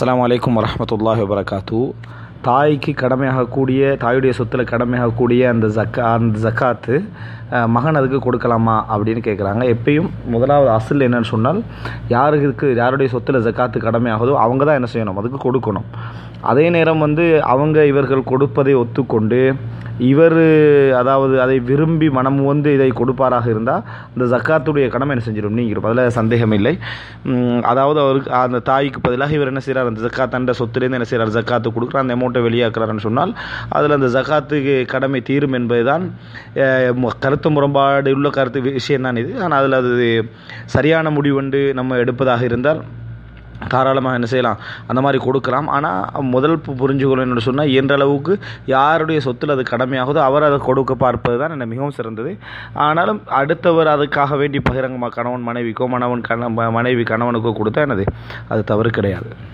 அஸ்ஸலாமு அலைக்கும் வரஹ்மத்துல்லாஹி வபரகாத்து தாய்க்கு கடமையாகக்கூடிய தாயுடைய சொத்தில் கடமையாகக்கூடிய அந்த ஜக்கா அந்த ஜக்காத்து அஹ், மகன் அதுக்கு கொடுக்கலாமா அப்படின்னு கேட்குறாங்க எப்பயும் முதலாவது அசல் என்னன்னு சொன்னால் யாருக்கு யாருடைய சொத்தில் ஜக்காத்து கடமையாகுதோ அவங்க தான் என்ன செய்யணும் அதுக்கு கொடுக்கணும் அதே நேரம் வந்து அவங்க இவர்கள் கொடுப்பதை ஒத்துக்கொண்டு இவர் அதாவது அதை விரும்பி மனம் வந்து இதை கொடுப்பாராக இருந்தால் அந்த ஜக்காத்துடைய கடமை என்ன செஞ்சிடும் நீங்கிடும் அதில் சந்தேகம் இல்லை உம், அதாவது அவருக்கு அந்த தாய்க்கு பதிலாக இவர் என்ன செய்கிறார் அந்த ஜக்காத் அந்த சொத்துலேருந்து என்ன செய்கிறார் ஜக்காத்து கொடுக்குற அந்த அமௌண்ட்டை வெளியாக்குறாருன்னு சொன்னால் அதில் அந்த ஜக்காத்துக்கு கடமை தீரும் என்பதுதான் அஹ், மு- கருத்து முரண்பாடு உள்ள கருத்து விஷயம் தான் இது ஆனால் அதில் அது சரியான முடிவென்று நம்ம எடுப்பதாக இருந்தால் தாராளமாக என்ன செய்யலாம் அந்த மாதிரி கொடுக்கலாம் ஆனால் முதல் பு- புரிஞ்சுக்கொள்ளும் என்னோட சொன்னால் இயன்ற அளவுக்கு யாருடைய சொத்தில் அது கடமையாகுதோ அவர் அதை கொடுக்க பார்ப்பது தான் என்ன மிகவும் சிறந்தது ஆனாலும் அடுத்தவர் அதுக்காக வேண்டி பகிரங்கமாக கணவன் மனைவிக்கோ மணவன் கண மனைவி கணவனுக்கோ கொடுத்தா என்னது அது தவறு கிடையாது